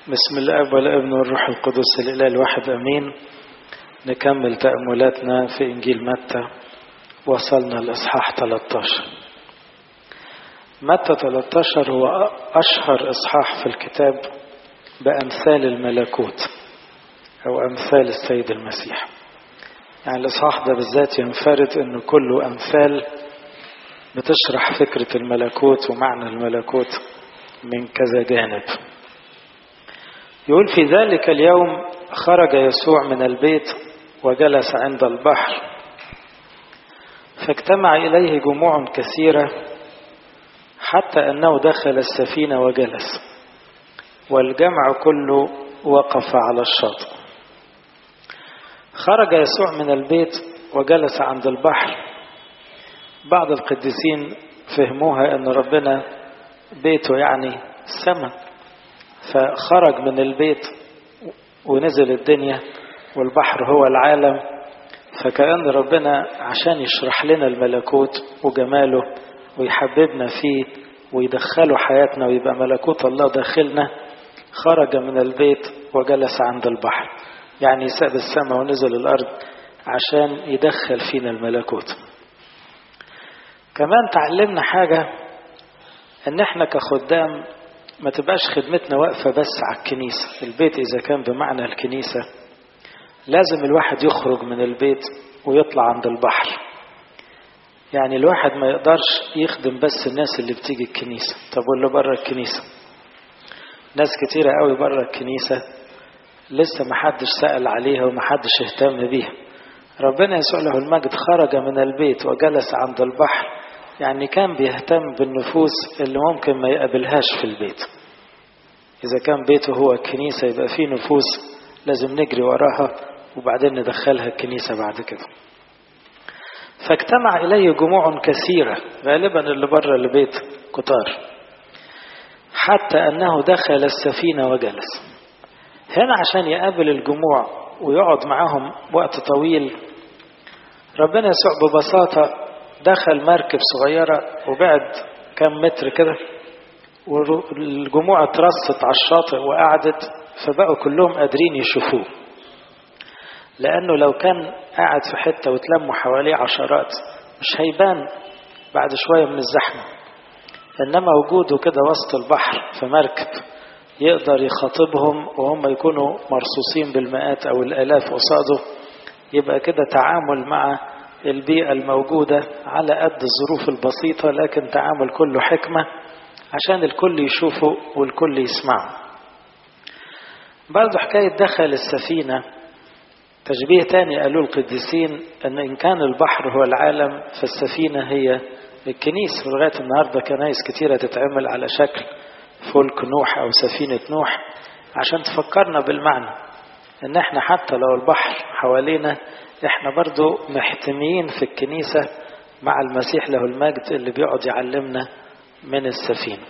بسم الاب والابن والروح القدس الاله الواحد امين نكمل تاملاتنا في انجيل متى وصلنا لاصحاح 13 متى 13 هو اشهر اصحاح في الكتاب بامثال الملكوت او امثال السيد المسيح يعني الاصحاح ده بالذات ينفرد انه كله امثال بتشرح فكره الملكوت ومعنى الملكوت من كذا جانب يقول في ذلك اليوم خرج يسوع من البيت وجلس عند البحر فاجتمع إليه جموع كثيرة حتى أنه دخل السفينة وجلس والجمع كله وقف على الشاطئ خرج يسوع من البيت وجلس عند البحر بعض القديسين فهموها أن ربنا بيته يعني السماء فخرج من البيت ونزل الدنيا والبحر هو العالم فكأن ربنا عشان يشرح لنا الملكوت وجماله ويحببنا فيه ويدخله حياتنا ويبقى ملكوت الله داخلنا خرج من البيت وجلس عند البحر يعني ساب السماء ونزل الأرض عشان يدخل فينا الملكوت كمان تعلمنا حاجة ان احنا كخدام ما تبقاش خدمتنا واقفة بس على الكنيسة البيت إذا كان بمعنى الكنيسة لازم الواحد يخرج من البيت ويطلع عند البحر يعني الواحد ما يقدرش يخدم بس الناس اللي بتيجي الكنيسة طب واللي بره الكنيسة ناس كتيرة قوي بره الكنيسة لسه ما حدش سأل عليها وما حدش اهتم بيها ربنا يسوع له المجد خرج من البيت وجلس عند البحر يعني كان بيهتم بالنفوس اللي ممكن ما يقابلهاش في البيت إذا كان بيته هو الكنيسة يبقى فيه نفوس لازم نجري وراها وبعدين ندخلها الكنيسة بعد كده فاجتمع إليه جموع كثيرة غالبا اللي بره البيت كتار حتى أنه دخل السفينة وجلس هنا عشان يقابل الجموع ويقعد معاهم وقت طويل ربنا يسوع ببساطة دخل مركب صغيرة وبعد كم متر كده والجموع اترصت على الشاطئ وقعدت فبقوا كلهم قادرين يشوفوه لأنه لو كان قاعد في حتة وتلموا حواليه عشرات مش هيبان بعد شوية من الزحمة إنما وجوده كده وسط البحر في مركب يقدر يخاطبهم وهم يكونوا مرصوصين بالمئات أو الآلاف قصاده يبقى كده تعامل مع البيئة الموجودة على قد الظروف البسيطة لكن تعامل كله حكمة عشان الكل يشوفه والكل يسمعه برضو حكاية دخل السفينة تشبيه تاني قالوا القديسين أن إن كان البحر هو العالم فالسفينة هي الكنيسة ولغاية النهاردة كنايس كتيرة تتعمل على شكل فلك نوح أو سفينة نوح عشان تفكرنا بالمعنى ان احنا حتى لو البحر حوالينا احنا برضو محتميين في الكنيسة مع المسيح له المجد اللي بيقعد يعلمنا من السفينة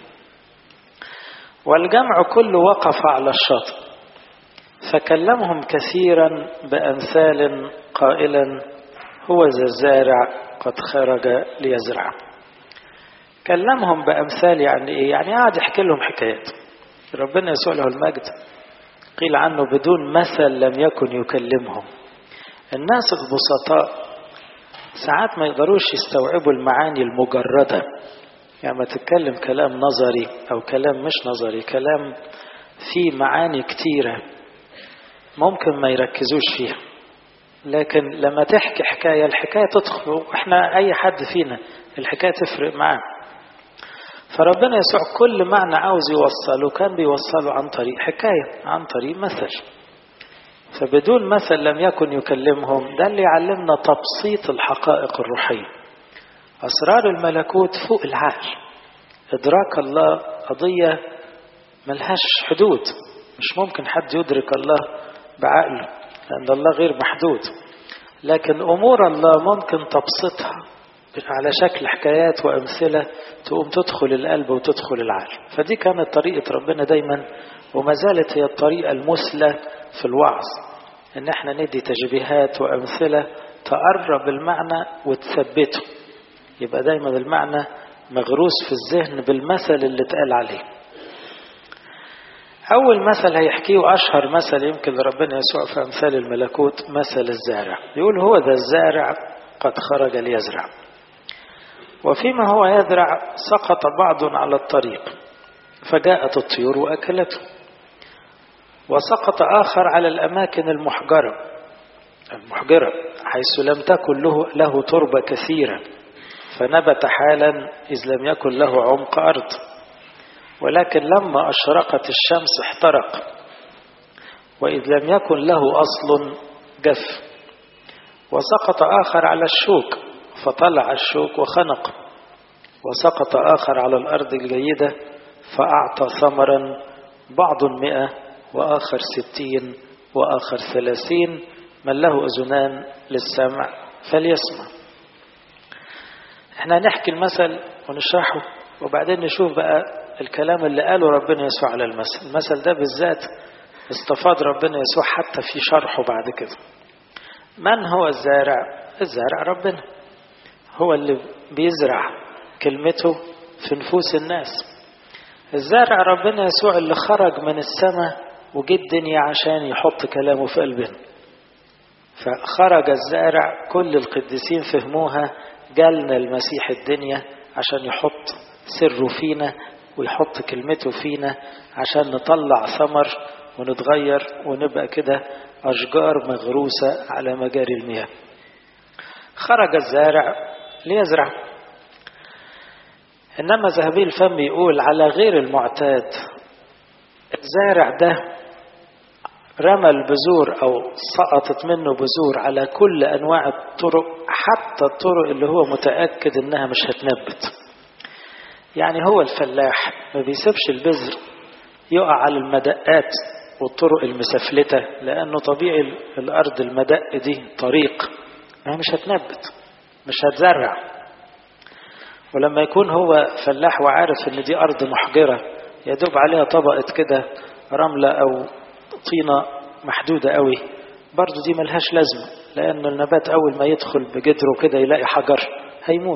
والجمع كله وقف على الشاطئ فكلمهم كثيرا بأمثال قائلا هو ذا الزارع قد خرج ليزرع كلمهم بأمثال يعني إيه؟ يعني قاعد يحكي لهم حكايات ربنا يسوع له المجد قيل عنه بدون مثل لم يكن يكلمهم الناس البسطاء ساعات ما يقدروش يستوعبوا المعاني المجردة يعني ما تتكلم كلام نظري أو كلام مش نظري كلام فيه معاني كتيرة ممكن ما يركزوش فيها لكن لما تحكي حكاية الحكاية تدخل وإحنا أي حد فينا الحكاية تفرق معاه فربنا يسوع كل معنى عاوز يوصله كان بيوصله عن طريق حكاية عن طريق مثل فبدون مثل لم يكن يكلمهم ده اللي يعلمنا تبسيط الحقائق الروحية أسرار الملكوت فوق العقل إدراك الله قضية ملهاش حدود مش ممكن حد يدرك الله بعقله لأن الله غير محدود لكن أمور الله ممكن تبسطها على شكل حكايات وأمثلة تقوم تدخل القلب وتدخل العقل فدي كانت طريقة ربنا دايما وما زالت هي الطريقة المثلى في الوعظ ان احنا ندي تشبيهات وأمثلة تقرب المعنى وتثبته يبقى دايما المعنى مغروس في الذهن بالمثل اللي اتقال عليه أول مثل هيحكيه أشهر مثل يمكن لربنا يسوع في أمثال الملكوت مثل الزارع يقول هو ذا الزارع قد خرج ليزرع وفيما هو يزرع سقط بعض على الطريق فجاءت الطيور وأكلته وسقط آخر على الأماكن المحجرة المحجرة حيث لم تكن له, له تربة كثيرة فنبت حالا إذ لم يكن له عمق أرض ولكن لما أشرقت الشمس احترق وإذ لم يكن له أصل جف وسقط آخر على الشوك فطلع الشوك وخنق وسقط آخر على الأرض الجيدة فأعطى ثمرا بعض مئة وآخر ستين وآخر ثلاثين من له أذنان للسمع فليسمع احنا نحكي المثل ونشرحه وبعدين نشوف بقى الكلام اللي قاله ربنا يسوع على المثل المثل ده بالذات استفاد ربنا يسوع حتى في شرحه بعد كده من هو الزارع الزارع ربنا هو اللي بيزرع كلمته في نفوس الناس الزارع ربنا يسوع اللي خرج من السماء وجه الدنيا عشان يحط كلامه في قلبنا فخرج الزارع كل القديسين فهموها جالنا المسيح الدنيا عشان يحط سره فينا ويحط كلمته فينا عشان نطلع ثمر ونتغير ونبقى كده أشجار مغروسة على مجاري المياه خرج الزارع ليزرع إنما ذهبي الفم يقول على غير المعتاد الزارع ده رمى البذور أو سقطت منه بذور على كل أنواع الطرق حتى الطرق اللي هو متأكد إنها مش هتنبت يعني هو الفلاح ما بيسيبش البذر يقع على المدقات والطرق المسفلتة لأنه طبيعي الأرض المدق دي طريق ما مش هتنبت مش هتزرع ولما يكون هو فلاح وعارف ان دي أرض محجرة يدوب عليها طبقة كده رملة أو طينة محدودة قوي برضو دي ملهاش لازمة لأن النبات أول ما يدخل بجدره كده يلاقي حجر هيموت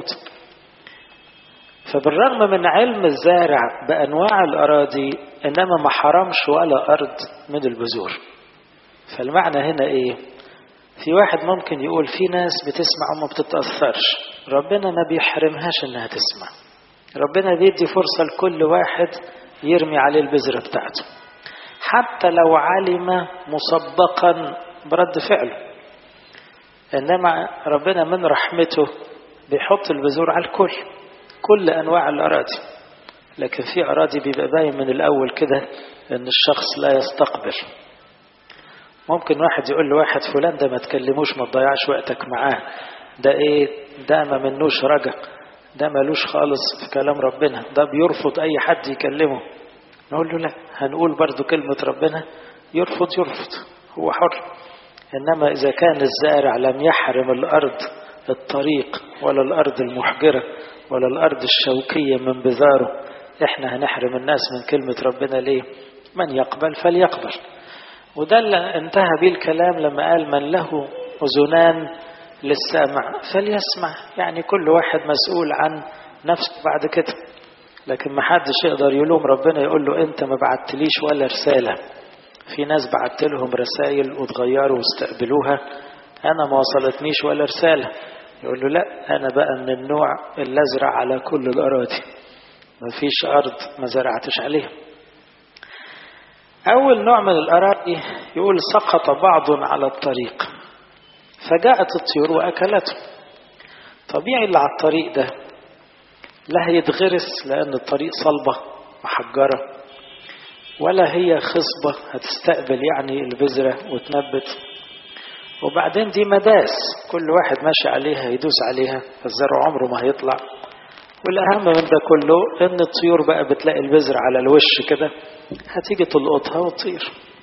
فبالرغم من علم الزارع بأنواع الأراضي إنما ما حرمش ولا أرض من البذور فالمعنى هنا إيه في واحد ممكن يقول في ناس بتسمع وما بتتأثرش ربنا ما بيحرمهاش إنها تسمع ربنا بيدي فرصة لكل واحد يرمي عليه البذرة بتاعته حتى لو علم مسبقا برد فعله إنما ربنا من رحمته بيحط البذور على الكل كل أنواع الأراضي لكن في أراضي بيبقى باين من الأول كده إن الشخص لا يستقبل ممكن واحد يقول لواحد فلان ده ما تكلموش ما تضيعش وقتك معاه ده ايه ده ما منوش رجع ده ملوش خالص في كلام ربنا ده بيرفض اي حد يكلمه نقول له لا هنقول برضو كلمة ربنا يرفض يرفض هو حر انما اذا كان الزارع لم يحرم الارض الطريق ولا الارض المحجرة ولا الارض الشوكية من بذاره احنا هنحرم الناس من كلمة ربنا ليه من يقبل فليقبل وده اللي انتهى به الكلام لما قال من له أذنان للسامع فليسمع يعني كل واحد مسؤول عن نفسه بعد كده لكن ما حدش يقدر يلوم ربنا يقول له انت ما بعتليش ولا رسالة في ناس بعت لهم رسائل وتغيروا واستقبلوها انا ما وصلتنيش ولا رسالة يقول له لا انا بقى من النوع اللي ازرع على كل الاراضي ما فيش ارض ما زرعتش عليها أول نوع من الأراضي يقول سقط بعض على الطريق فجاءت الطيور وأكلته طبيعي اللي على الطريق ده لا هيتغرس لأن الطريق صلبة محجرة ولا هي خصبة هتستقبل يعني البذرة وتنبت وبعدين دي مداس كل واحد ماشي عليها يدوس عليها فالزرع عمره ما هيطلع والأهم من ده كله إن الطيور بقى بتلاقي البذر على الوش كده هتيجي تلقطها وتطير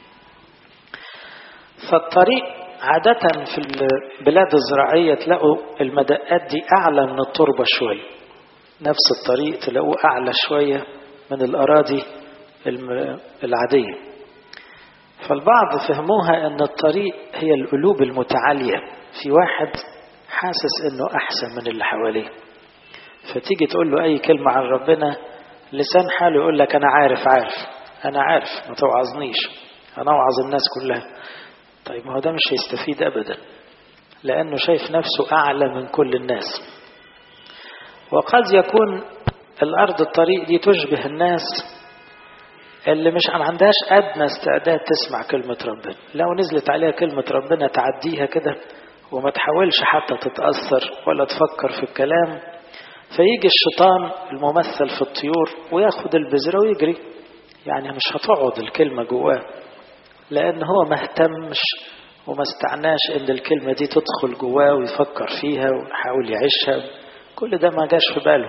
فالطريق عادة في البلاد الزراعية تلاقوا المدقات دي أعلى من التربة شوية نفس الطريق تلاقوه أعلى شوية من الأراضي العادية فالبعض فهموها أن الطريق هي القلوب المتعالية في واحد حاسس أنه أحسن من اللي حواليه فتيجي تقول له أي كلمة عن ربنا لسان حاله يقول لك أنا عارف عارف أنا عارف ما توعظنيش أنا أوعظ الناس كلها طيب ما هو ده مش هيستفيد أبدا لأنه شايف نفسه أعلى من كل الناس وقد يكون الأرض الطريق دي تشبه الناس اللي مش ما عندهاش أدنى استعداد تسمع كلمة ربنا لو نزلت عليها كلمة ربنا تعديها كده وما تحاولش حتى تتأثر ولا تفكر في الكلام فيجي الشيطان الممثل في الطيور وياخد البذرة ويجري يعني مش هتقعد الكلمة جواه لأن هو ما اهتمش وما استعناش ان الكلمة دي تدخل جواه ويفكر فيها ويحاول يعيشها كل ده ما جاش في باله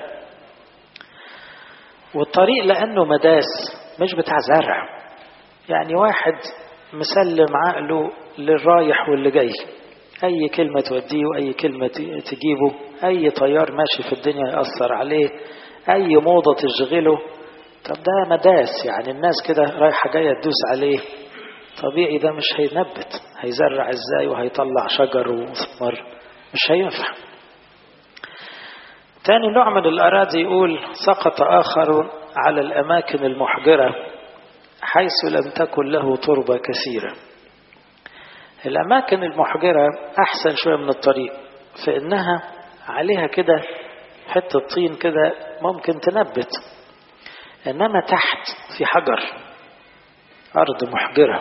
والطريق لأنه مداس مش بتاع زرع يعني واحد مسلم عقله للرايح واللي جاي أي كلمة توديه وأي كلمة تجيبه أي طيار ماشي في الدنيا يأثر عليه أي موضة تشغله طب ده مداس يعني الناس كده رايحة جاية تدوس عليه طبيعي ده مش هينبت هيزرع ازاي وهيطلع شجر وثمر مش هينفع تاني نوع من الأراضي يقول سقط آخر على الأماكن المحجرة حيث لم تكن له تربة كثيرة الأماكن المحجرة أحسن شوية من الطريق فإنها عليها كده حتة طين كده ممكن تنبت إنما تحت في حجر أرض محجرة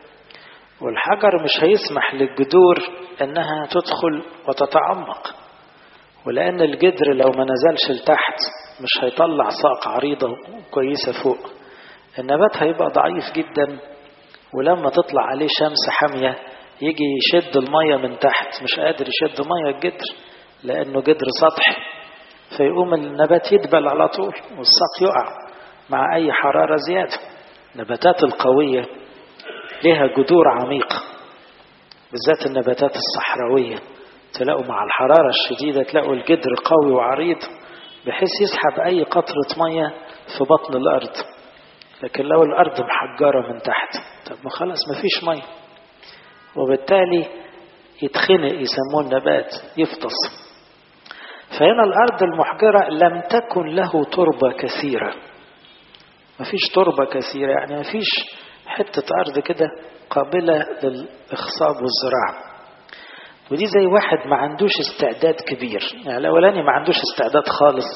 والحجر مش هيسمح للجذور إنها تدخل وتتعمق ولأن الجدر لو ما نزلش لتحت مش هيطلع ساق عريضة كويسة فوق النبات هيبقى ضعيف جدا ولما تطلع عليه شمس حامية يجي يشد المية من تحت مش قادر يشد مية الجدر لأنه جدر سطحي فيقوم النبات يدبل على طول والساق يقع مع أي حرارة زيادة النباتات القوية لها جذور عميقة بالذات النباتات الصحراوية تلاقوا مع الحرارة الشديدة تلاقوا الجدر قوي وعريض بحيث يسحب أي قطرة مية في بطن الأرض لكن لو الأرض محجرة من تحت طب ما خلاص ما فيش مية وبالتالي يتخنق يسموه النبات يفطس فهنا الأرض المحجرة لم تكن له تربة كثيرة ما فيش تربة كثيرة يعني ما فيش حتة أرض كده قابلة للإخصاب والزراعة ودي زي واحد ما عندوش استعداد كبير يعني الأولاني ما عندوش استعداد خالص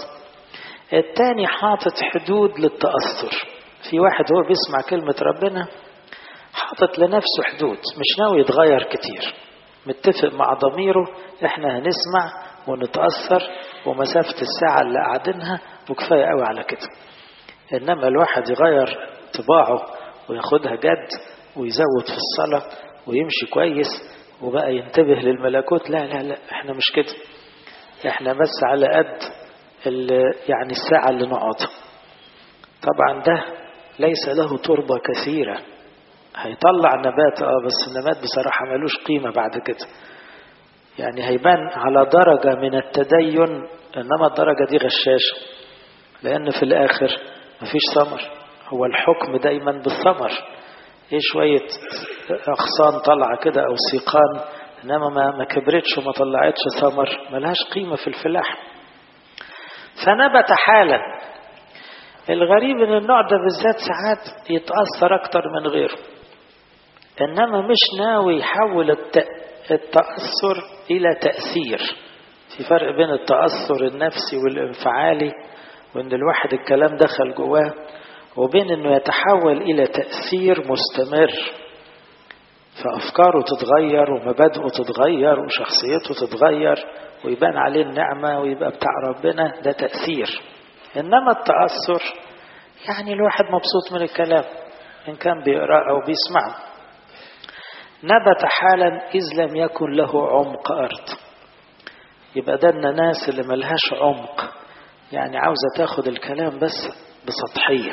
التاني حاطط حدود للتأثر في واحد هو بيسمع كلمة ربنا حاطط لنفسه حدود مش ناوي يتغير كتير متفق مع ضميره احنا هنسمع ونتأثر ومسافة الساعة اللي قاعدينها وكفاية قوي على كده إنما الواحد يغير طباعه وياخدها جد ويزود في الصلاة ويمشي كويس وبقى ينتبه للملكوت لا لا لا احنا مش كده احنا بس على قد يعني الساعة اللي نقعدها طبعا ده ليس له تربة كثيرة هيطلع نبات اه بس النبات بصراحة ملوش قيمة بعد كده يعني هيبان على درجة من التدين انما الدرجة دي غشاشة لان في الاخر مفيش ثمر هو الحكم دايما بالثمر ايه شوية اغصان طالعة كده او سيقان انما ما ما كبرتش وما طلعتش ثمر ملهاش قيمة في الفلاح فنبت حالا الغريب ان النوع ده بالذات ساعات يتأثر اكتر من غيره انما مش ناوي يحول التأثر الى تأثير في فرق بين التأثر النفسي والانفعالي وان الواحد الكلام دخل جواه وبين انه يتحول الى تأثير مستمر فأفكاره تتغير ومبادئه تتغير وشخصيته تتغير ويبان عليه النعمة ويبقى بتاع ربنا ده تأثير إنما التأثر يعني الواحد مبسوط من الكلام إن كان بيقرأ أو بيسمعه نبت حالا إذ لم يكن له عمق أرض يبقى ده الناس اللي ملهاش عمق يعني عاوزة تاخد الكلام بس بسطحية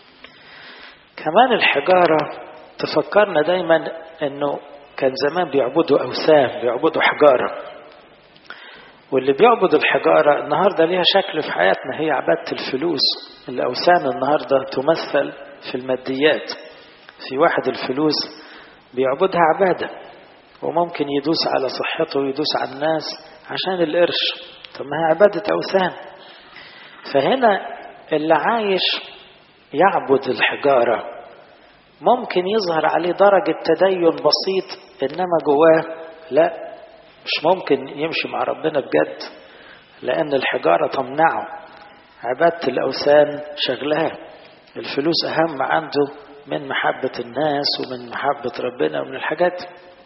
كمان الحجارة تفكرنا دايما انه كان زمان بيعبدوا اوثان بيعبدوا حجارة واللي بيعبد الحجارة النهاردة ليها شكل في حياتنا هي عبادة الفلوس الأوثان النهاردة تمثل في الماديات في واحد الفلوس بيعبدها عبادة وممكن يدوس على صحته ويدوس على الناس عشان القرش طب ما هي عبادة أوثان فهنا اللي عايش يعبد الحجارة ممكن يظهر عليه درجة تدين بسيط إنما جواه لا مش ممكن يمشي مع ربنا بجد لأن الحجارة تمنعه عبادة الأوثان شغلها الفلوس أهم عنده من محبة الناس ومن محبة ربنا ومن الحاجات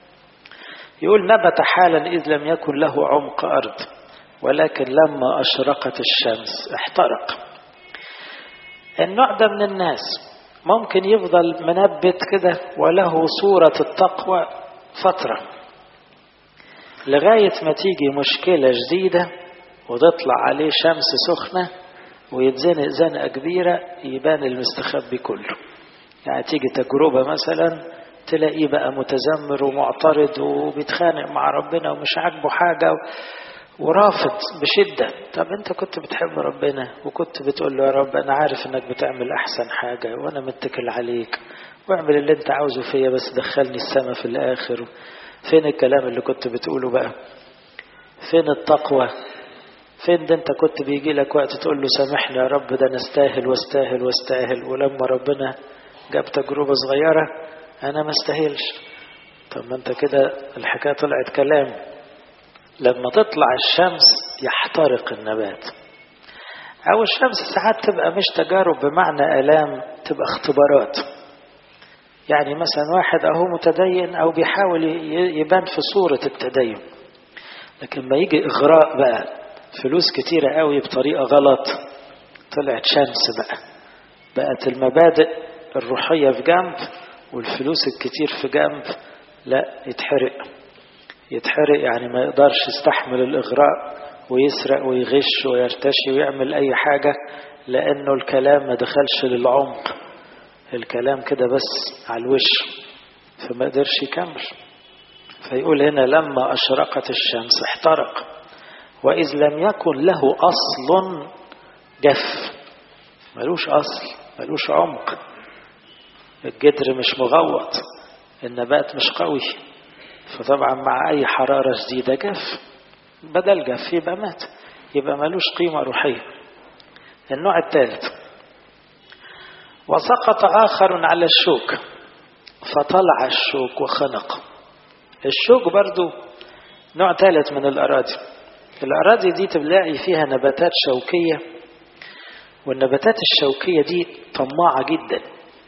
يقول نبت حالا إذ لم يكن له عمق أرض ولكن لما أشرقت الشمس احترق النوع ده من الناس ممكن يفضل منبت كده وله صورة التقوى فترة لغاية ما تيجي مشكلة جديدة وتطلع عليه شمس سخنة ويتزنق زنقة كبيرة يبان المستخبي كله يعني تيجي تجربة مثلا تلاقيه بقى متذمر ومعترض وبيتخانق مع ربنا ومش عاجبه حاجة ورافض بشدة طب انت كنت بتحب ربنا وكنت بتقول له يا رب انا عارف انك بتعمل احسن حاجة وانا متكل عليك واعمل اللي انت عاوزه فيا بس دخلني السما في الاخر فين الكلام اللي كنت بتقوله بقى فين التقوى فين ده انت كنت بيجي لك وقت تقول له سامحني يا رب ده انا استاهل واستاهل واستاهل ولما ربنا جاب تجربة صغيرة انا ما استاهلش طب ما انت كده الحكاية طلعت كلام لما تطلع الشمس يحترق النبات او الشمس ساعات تبقى مش تجارب بمعنى الام تبقى اختبارات يعني مثلا واحد اهو متدين او بيحاول يبان في صورة التدين لكن ما يجي اغراء بقى فلوس كتيرة قوي بطريقة غلط طلعت شمس بقى بقت المبادئ الروحية في جنب والفلوس الكتير في جنب لا يتحرق يتحرق يعني ما يقدرش يستحمل الإغراء ويسرق ويغش ويرتشي ويعمل أي حاجة لأنه الكلام ما دخلش للعمق الكلام كده بس على الوش فما قدرش يكمل فيقول هنا لما أشرقت الشمس احترق وإذ لم يكن له أصل جف ملوش أصل ملوش عمق الجدر مش مغوط النبات مش قوي فطبعا مع أي حرارة شديدة جف بدل جف يبقى مات يبقى ملوش قيمة روحية النوع الثالث وسقط آخر على الشوك فطلع الشوك وخنق الشوك برضو نوع ثالث من الأراضي الأراضي دي تلاقي فيها نباتات شوكية والنباتات الشوكية دي طماعة جدا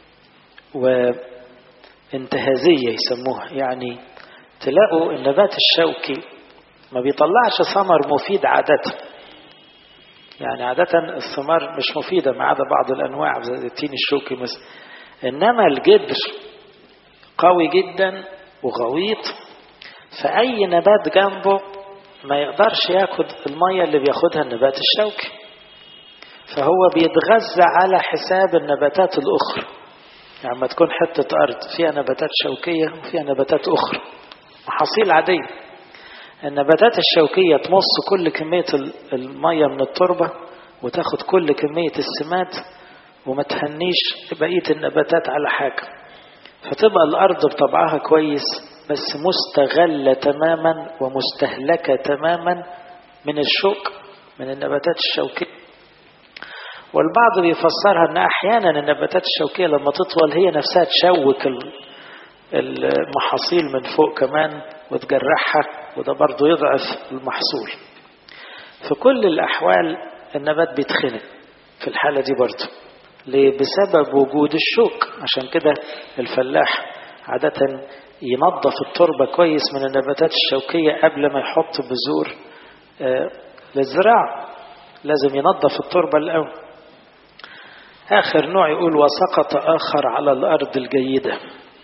وانتهازية يسموها يعني تلاقوا النبات الشوكي ما بيطلعش ثمر مفيد عادة يعني عادة الثمار مش مفيدة ما عدا بعض الأنواع زي التين الشوكي مثلا إنما الجدر قوي جدا وغويط فأي نبات جنبه ما يقدرش ياخد المية اللي بياخدها النبات الشوكي فهو بيتغذى على حساب النباتات الأخرى يعني ما تكون حتة أرض فيها نباتات شوكية وفيها نباتات أخرى محاصيل عادية النباتات الشوكية تمص كل كمية المية من التربة وتاخد كل كمية السمات وما تهنيش بقية النباتات على حاجة فتبقى الأرض بطبعها كويس بس مستغلة تماما ومستهلكة تماما من الشوك من النباتات الشوكية والبعض بيفسرها ان احيانا النباتات الشوكيه لما تطول هي نفسها تشوك المحاصيل من فوق كمان وتجرحها وده برضه يضعف المحصول في كل الاحوال النبات بيتخنق في الحاله دي برضه ليه بسبب وجود الشوك عشان كده الفلاح عاده ينظف التربه كويس من النباتات الشوكيه قبل ما يحط بذور للزراعه لازم ينظف التربه الاول آخر نوع يقول وسقط آخر على الأرض الجيدة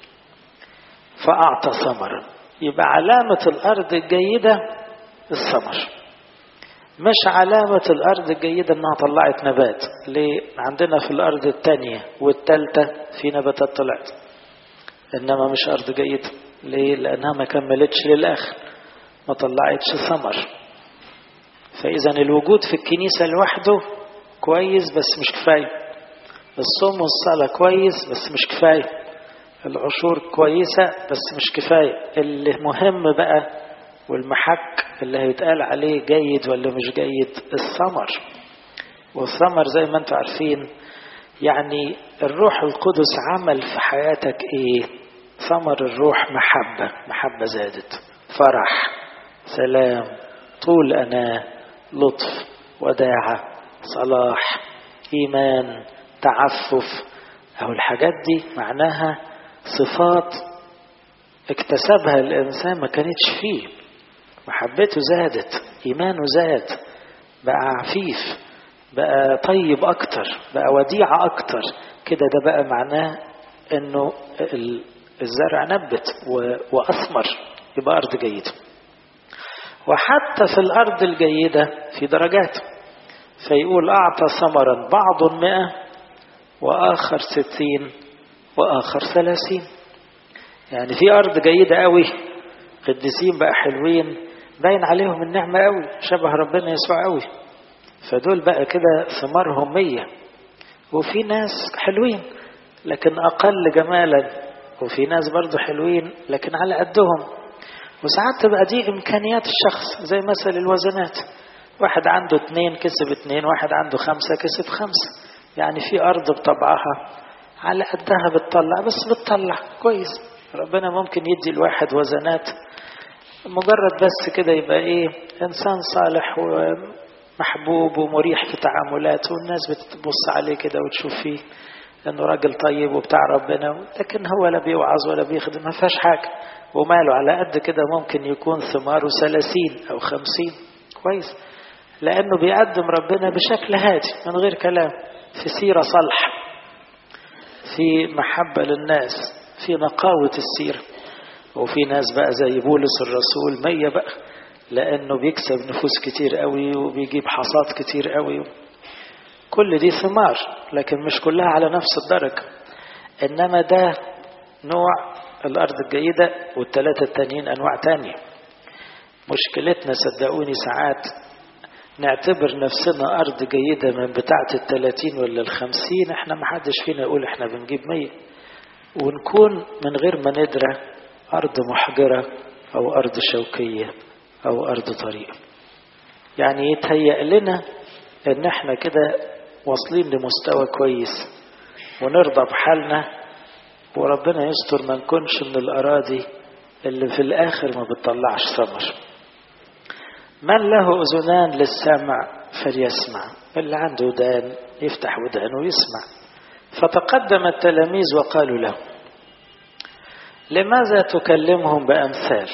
فأعطى ثمرا يبقى علامة الأرض الجيدة الثمر مش علامة الأرض الجيدة إنها طلعت نبات ليه عندنا في الأرض الثانية والثالثة في نباتات طلعت إنما مش أرض جيدة ليه لأنها ما كملتش للآخر ما طلعتش ثمر فإذا الوجود في الكنيسة لوحده كويس بس مش كفايه الصوم والصلاة كويس بس مش كفاية العشور كويسة بس مش كفاية اللي مهم بقى والمحك اللي هيتقال عليه جيد ولا مش جيد الثمر والثمر زي ما انتم عارفين يعني الروح القدس عمل في حياتك ايه ثمر الروح محبة محبة زادت فرح سلام طول أنا لطف وداعة صلاح إيمان تعفف أو الحاجات دي معناها صفات اكتسبها الإنسان ما كانتش فيه محبته زادت إيمانه زاد بقى عفيف بقى طيب أكتر بقى وديعة أكتر كده ده بقى معناه إنه الزرع نبت وأثمر يبقى أرض جيدة وحتى في الأرض الجيدة في درجات فيقول أعطى ثمرا بعض مئة وآخر ستين وآخر ثلاثين يعني في أرض جيدة قوي قديسين بقى حلوين باين عليهم النعمة قوي شبه ربنا يسوع قوي فدول بقى كده ثمارهم مية وفي ناس حلوين لكن أقل جمالا وفي ناس برضو حلوين لكن على قدهم وساعات تبقى دي إمكانيات الشخص زي مثل الوزنات واحد عنده اتنين كسب اتنين واحد عنده خمسة كسب خمسة يعني في أرض بطبعها على قدها بتطلع بس بتطلع كويس ربنا ممكن يدي الواحد وزنات مجرد بس كده يبقى ايه انسان صالح ومحبوب ومريح في تعاملاته والناس بتبص عليه كده وتشوف فيه انه راجل طيب وبتاع ربنا لكن هو لا بيوعظ ولا بيخدم ما فيهاش حاجه وماله على قد كده ممكن يكون ثماره ثلاثين او خمسين كويس لانه بيقدم ربنا بشكل هادي من غير كلام في سيره صالحه في محبه للناس في نقاوه السيره وفي ناس بقى زي بولس الرسول مية بقى لأنه بيكسب نفوس كتير قوي وبيجيب حصاد كتير قوي كل دي ثمار لكن مش كلها على نفس الدرجة إنما ده نوع الأرض الجيدة والثلاثة التانيين أنواع تانية مشكلتنا صدقوني ساعات نعتبر نفسنا أرض جيدة من بتاعة التلاتين ولا الخمسين احنا محدش فينا يقول احنا بنجيب مية ونكون من غير ما ندرى أرض محجرة أو أرض شوكية أو أرض طريق يعني يتهيأ لنا إن إحنا كده واصلين لمستوى كويس ونرضى بحالنا وربنا يستر ما نكونش من الأراضي اللي في الآخر ما بتطلعش ثمر من له أذنان للسمع فليسمع اللي عنده ودان يفتح ودانه ويسمع فتقدم التلاميذ وقالوا له لماذا تكلمهم بأمثال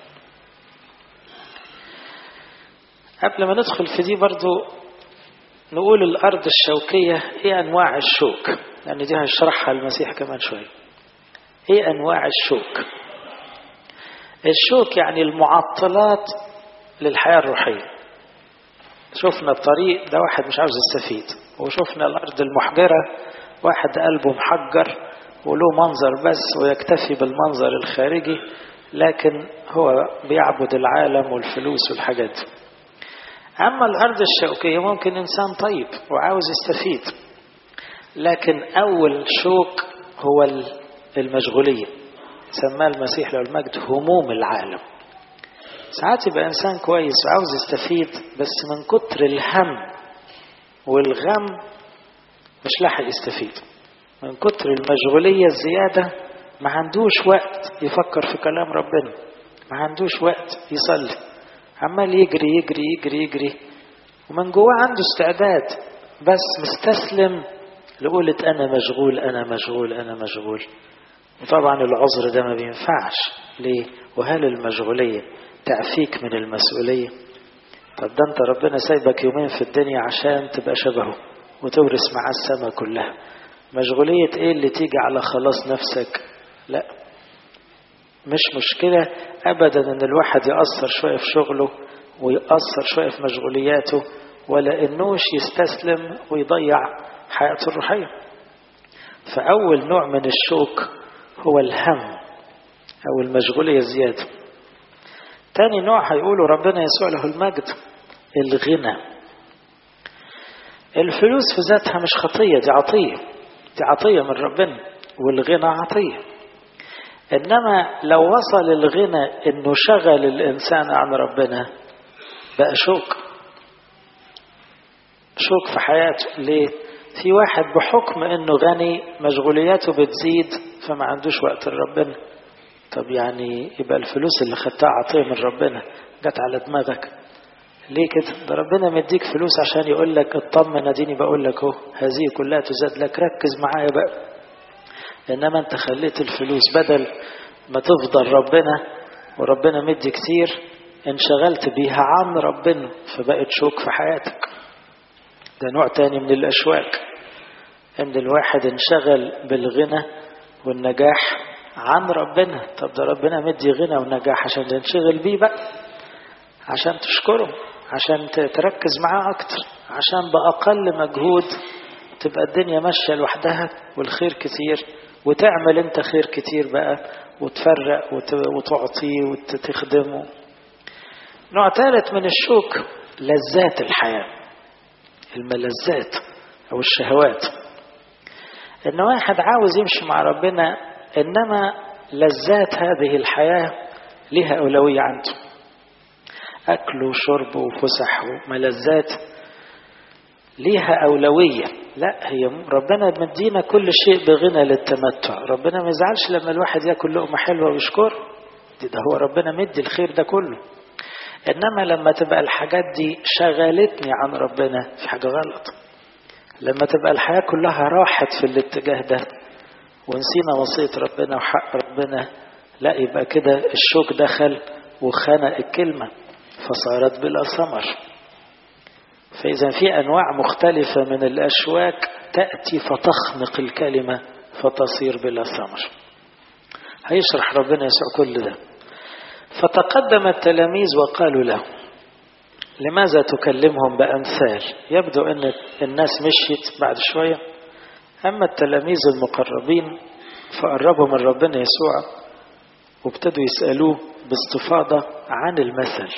قبل ما ندخل في دي برضو نقول الأرض الشوكية إيه أنواع الشوك لأن دي هشرحها المسيح كمان شوية إيه أنواع الشوك الشوك يعني المعطلات للحياة الروحية شفنا الطريق ده واحد مش عاوز يستفيد وشفنا الأرض المحجرة واحد قلبه محجر وله منظر بس ويكتفي بالمنظر الخارجي لكن هو بيعبد العالم والفلوس والحاجات دي أما الأرض الشوكية ممكن إنسان طيب وعاوز يستفيد لكن أول شوك هو المشغولية سماه المسيح له المجد هموم العالم ساعات يبقى إنسان كويس وعاوز يستفيد بس من كتر الهم والغم مش لاحق يستفيد من كتر المشغولية الزيادة ما عندوش وقت يفكر في كلام ربنا ما عندوش وقت يصلي عمال يجري يجري يجري يجري ومن جواه عنده استعداد بس مستسلم لقولة أنا مشغول أنا مشغول أنا مشغول وطبعا العذر ده ما بينفعش ليه وهل المشغولية تعفيك من المسؤولية طب ده انت ربنا سايبك يومين في الدنيا عشان تبقى شبهه وتورث معاه السماء كلها مشغولية ايه اللي تيجي على خلاص نفسك لا مش مشكلة ابدا ان الواحد يأثر شوية في شغله ويأثر شوية في مشغولياته ولا انوش يستسلم ويضيع حياته الروحية فأول نوع من الشوك هو الهم أو المشغولية الزيادة تاني نوع هيقوله ربنا يسوع له المجد الغنى الفلوس في ذاتها مش خطية دي عطية دي عطية من ربنا والغنى عطية إنما لو وصل الغنى إنه شغل الإنسان عن ربنا بقى شوك شوك في حياته ليه؟ في واحد بحكم انه غني مشغولياته بتزيد فما عندوش وقت لربنا طب يعني يبقى الفلوس اللي خدتها عطيه من ربنا جت على دماغك ليه كده ده ربنا مديك فلوس عشان يقول لك اطمن اديني بقول لك اهو هذه كلها تزاد لك ركز معايا بقى انما انت خليت الفلوس بدل ما تفضل ربنا وربنا مدي كتير انشغلت بيها عن ربنا فبقت شوك في حياتك ده نوع تاني من الاشواك ان الواحد انشغل بالغنى والنجاح عن ربنا طب ده ربنا مدي غنى ونجاح عشان تنشغل بيه بقى عشان تشكره عشان تركز معاه اكتر عشان باقل مجهود تبقى الدنيا ماشيه لوحدها والخير كتير وتعمل انت خير كتير بقى وتفرق وتعطيه وتخدمه نوع ثالث من الشوك لذات الحياة الملذات أو الشهوات إن واحد عاوز يمشي مع ربنا إنما لذات هذه الحياة لها أولوية عنده أكل وشرب وفسح وملذات ليها أولوية لا هي ربنا مدينا كل شيء بغنى للتمتع ربنا ما يزعلش لما الواحد ياكل لقمة حلوة ويشكر ده هو ربنا مدي الخير ده كله إنما لما تبقى الحاجات دي شغلتني عن ربنا في حاجة غلط لما تبقى الحياة كلها راحت في الاتجاه ده ونسينا وصية ربنا وحق ربنا لا يبقى كده الشوك دخل وخنق الكلمة فصارت بلا ثمر فإذا في أنواع مختلفة من الأشواك تأتي فتخنق الكلمة فتصير بلا ثمر هيشرح ربنا يسوع كل ده فتقدم التلاميذ وقالوا له لماذا تكلمهم بأمثال يبدو أن الناس مشيت بعد شوية أما التلاميذ المقربين فقربوا من ربنا يسوع وابتدوا يسألوه باستفاضة عن المثل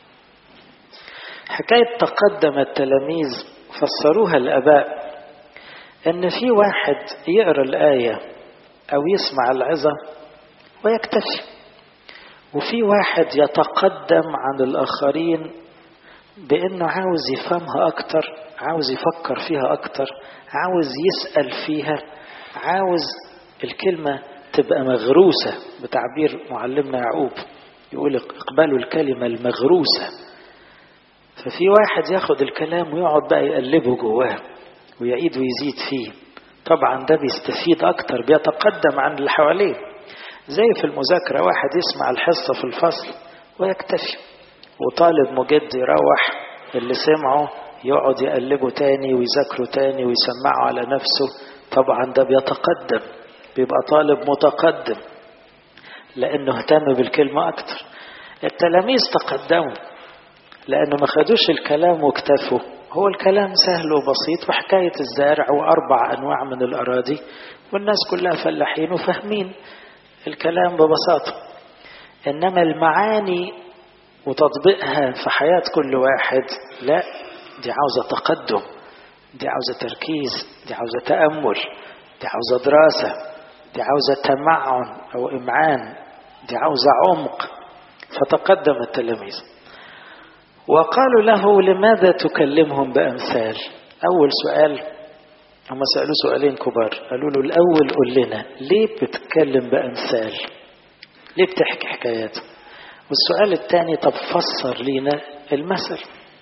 حكاية تقدم التلاميذ فسروها الآباء أن في واحد يقرأ الآية أو يسمع العظة ويكتفي وفي واحد يتقدم عن الآخرين بأنه عاوز يفهمها أكتر عاوز يفكر فيها أكتر عاوز يسأل فيها عاوز الكلمة تبقى مغروسة بتعبير معلمنا يعقوب يقول اقبلوا الكلمة المغروسة ففي واحد ياخد الكلام ويقعد بقى يقلبه جواه ويعيد ويزيد فيه طبعا ده بيستفيد أكتر بيتقدم عن اللي حواليه زي في المذاكرة واحد يسمع الحصة في الفصل ويكتفي وطالب مجد يروح اللي سمعه يقعد يقلبه تاني ويذاكره تاني ويسمعه على نفسه طبعا ده بيتقدم بيبقى طالب متقدم لأنه اهتم بالكلمة أكتر التلاميذ تقدموا لأنه ما خدوش الكلام واكتفوا هو الكلام سهل وبسيط وحكاية الزارع وأربع أنواع من الأراضي والناس كلها فلاحين وفاهمين الكلام ببساطة إنما المعاني وتطبيقها في حياة كل واحد لا دي عاوزة تقدم دي عاوزة تركيز دي عاوزة تأمل دي عاوزة دراسة دي عاوزة تمعن أو إمعان دي عاوزة عمق فتقدم التلاميذ وقالوا له لماذا تكلمهم بأمثال أول سؤال هم سألوا سؤالين كبار قالوا له الأول قل لنا ليه بتتكلم بأمثال ليه بتحكي حكايات والسؤال الثاني طب فسر لنا المثل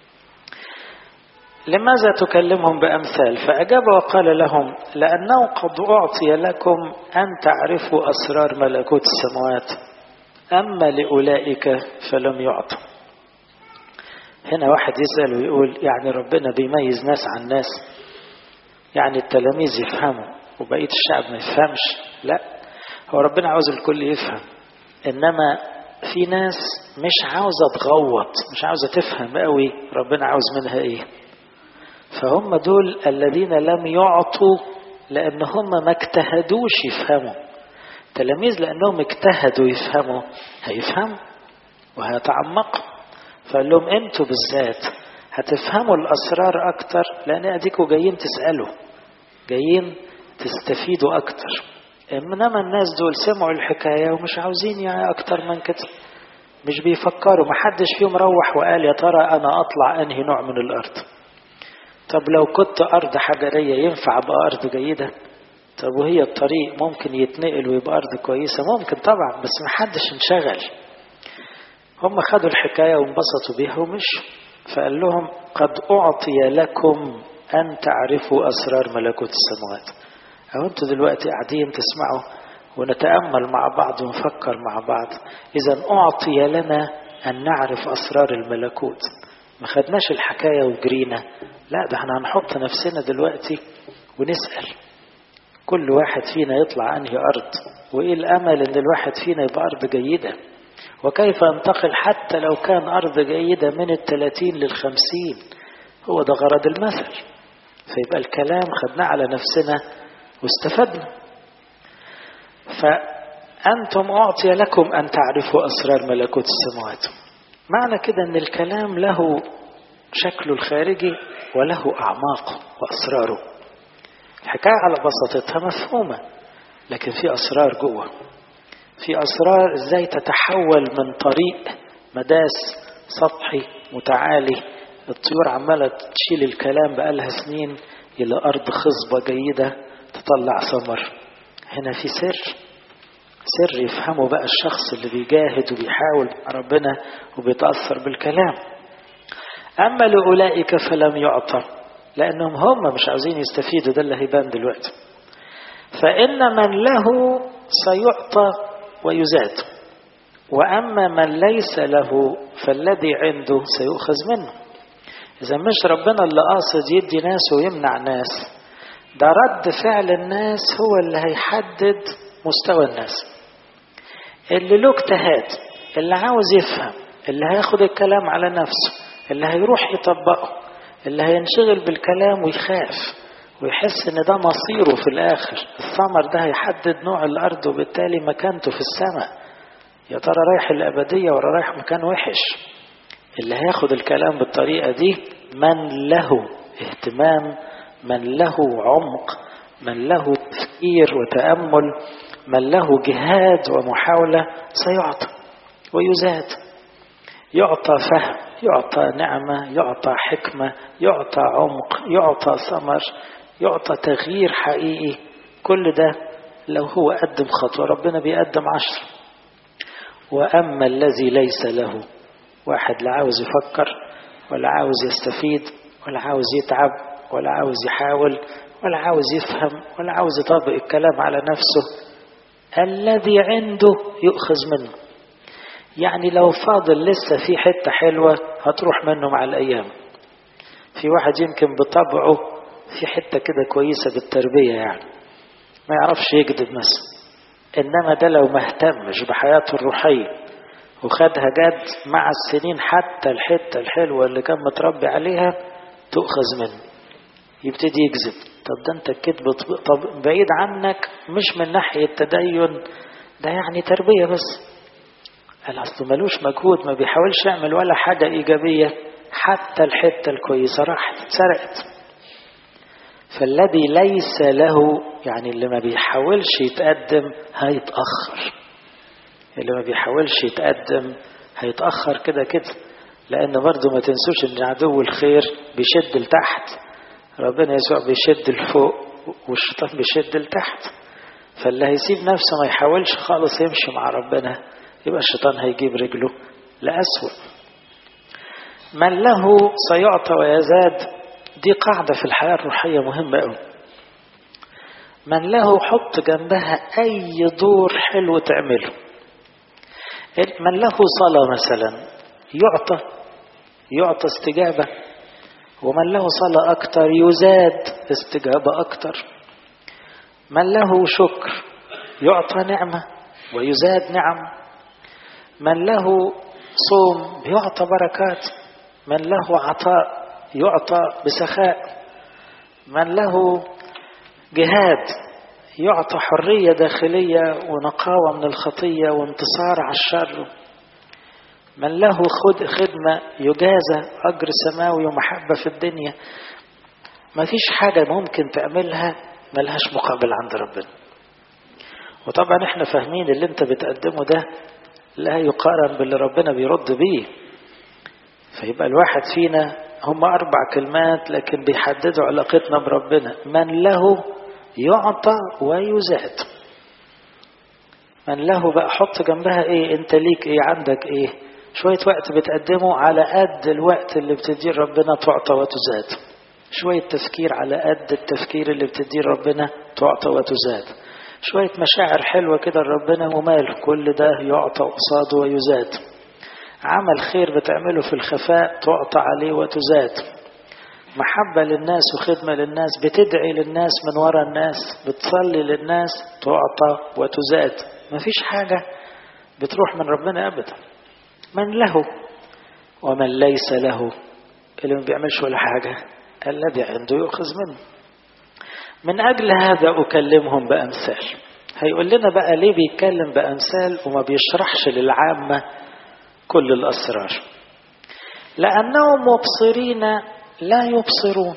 لماذا تكلمهم بأمثال فأجاب وقال لهم لأنه قد أعطي لكم أن تعرفوا أسرار ملكوت السماوات أما لأولئك فلم يعطوا هنا واحد يسأل ويقول يعني ربنا بيميز ناس عن ناس يعني التلاميذ يفهموا وبقية الشعب ما يفهمش لا هو ربنا عاوز الكل يفهم إنما في ناس مش عاوزة تغوط مش عاوزة تفهم قوي ربنا عاوز منها ايه فهم دول الذين لم يعطوا لأن هم ما اجتهدوش يفهموا تلاميذ لأنهم اجتهدوا يفهموا هيفهموا وهيتعمقوا فقال لهم انتوا بالذات هتفهموا الأسرار أكتر لأن أديكوا جايين تسألوا جايين تستفيدوا أكتر إنما الناس دول سمعوا الحكاية ومش عاوزين يعني أكتر من كده مش بيفكروا محدش فيهم روح وقال يا ترى أنا أطلع أنهي نوع من الأرض طب لو كنت أرض حجرية ينفع أبقى أرض جيدة طب وهي الطريق ممكن يتنقل ويبقى أرض كويسة ممكن طبعا بس محدش انشغل هم خدوا الحكاية وانبسطوا بيها ومشوا فقال لهم قد أعطي لكم أن تعرفوا أسرار ملكوت السماوات أو أنتوا دلوقتي قاعدين تسمعوا ونتأمل مع بعض ونفكر مع بعض إذا أعطي لنا أن نعرف أسرار الملكوت ما خدناش الحكاية وجرينا لا ده احنا هنحط نفسنا دلوقتي ونسأل كل واحد فينا يطلع أنهي أرض وإيه الأمل أن الواحد فينا يبقى أرض جيدة وكيف انتقل حتى لو كان أرض جيدة من الثلاثين للخمسين هو ده غرض المثل فيبقى الكلام خدناه على نفسنا واستفدنا فأنتم أعطي لكم أن تعرفوا أسرار ملكوت السماوات معنى كده أن الكلام له شكله الخارجي وله أعماقه وأسراره الحكاية على بساطتها مفهومة لكن في أسرار جوه في أسرار إزاي تتحول من طريق مداس سطحي متعالي الطيور عمالة تشيل الكلام بقالها سنين إلى أرض خصبة جيدة تطلع ثمر هنا في سر سر يفهمه بقى الشخص اللي بيجاهد وبيحاول مع ربنا وبيتأثر بالكلام أما لأولئك فلم يعطى لأنهم هم مش عاوزين يستفيدوا ده اللي هيبان دلوقتي فإن من له سيعطى ويزاد وأما من ليس له فالذي عنده سيؤخذ منه إذا مش ربنا اللي قاصد يدي ناس ويمنع ناس ده رد فعل الناس هو اللي هيحدد مستوى الناس اللي له اجتهاد اللي عاوز يفهم اللي هياخد الكلام على نفسه اللي هيروح يطبقه اللي هينشغل بالكلام ويخاف ويحس ان ده مصيره في الاخر الثمر ده هيحدد نوع الارض وبالتالي مكانته في السماء يا ترى رايح الابديه ولا رايح مكان وحش اللي هياخد الكلام بالطريقه دي من له اهتمام من له عمق من له تفكير وتامل من له جهاد ومحاوله سيعطى ويزاد يعطى فهم يعطى نعمه يعطى حكمه يعطى عمق يعطى ثمر يعطى تغيير حقيقي كل ده لو هو قدم خطوة ربنا بيقدم عشر وأما الذي ليس له واحد لا عاوز يفكر ولا عاوز يستفيد ولا عاوز يتعب ولا عاوز يحاول ولا عاوز يفهم ولا عاوز يطبق الكلام على نفسه الذي عنده يؤخذ منه يعني لو فاضل لسه في حتة حلوة هتروح منه مع الأيام في واحد يمكن بطبعه في حتة كده كويسة بالتربية يعني ما يعرفش يكذب مثلا إنما ده لو ما اهتمش بحياته الروحية وخدها جد مع السنين حتى الحتة الحلوة اللي كان متربي عليها تؤخذ منه يبتدي يكذب طب ده انت الكذب طب بعيد عنك مش من ناحية تدين ده يعني تربية بس قال أصله ملوش مجهود ما بيحاولش يعمل ولا حاجة إيجابية حتى الحتة الكويسة راحت اتسرقت فالذي ليس له يعني اللي ما بيحاولش يتقدم هيتأخر اللي ما بيحاولش يتقدم هيتأخر كده كده لأن برضه ما تنسوش إن عدو الخير بيشد لتحت ربنا يسوع بيشد لفوق والشيطان بيشد لتحت فاللي هيسيب نفسه ما يحاولش خالص يمشي مع ربنا يبقى الشيطان هيجيب رجله لأسوأ من له سيعطى ويزاد دي قاعدة في الحياة الروحية مهمة قوي من له حط جنبها أي دور حلو تعمله من له صلاة مثلا يعطى يعطى استجابة ومن له صلاة أكتر يزاد استجابة أكتر من له شكر يعطى نعمة ويزاد نعم من له صوم يعطى بركات من له عطاء يعطى بسخاء من له جهاد يعطى حرية داخلية ونقاوة من الخطية وانتصار على الشر من له خد خدمة يجازى أجر سماوي ومحبة في الدنيا ما فيش حاجة ممكن تعملها ملهاش مقابل عند ربنا وطبعا احنا فاهمين اللي انت بتقدمه ده لا يقارن باللي ربنا بيرد بيه فيبقى الواحد فينا هم أربع كلمات لكن بيحددوا علاقتنا بربنا من له يعطى ويزاد من له بقى حط جنبها ايه انت ليك ايه عندك ايه شوية وقت بتقدمه على قد الوقت اللي بتديه ربنا تعطى وتزاد شوية تفكير على قد التفكير اللي بتديه ربنا تعطى وتزاد شوية مشاعر حلوة كده لربنا وماله كل ده يعطى قصاده ويزاد عمل خير بتعمله في الخفاء تعطى عليه وتزاد محبة للناس وخدمة للناس بتدعي للناس من وراء الناس بتصلي للناس تعطى وتزاد مفيش حاجة بتروح من ربنا أبدا من له ومن ليس له اللي ما بيعملش ولا حاجة الذي عنده يؤخذ منه من أجل هذا أكلمهم بأمثال هيقول لنا بقى ليه بيتكلم بأمثال وما بيشرحش للعامة كل الأسرار لأنهم مبصرين لا يبصرون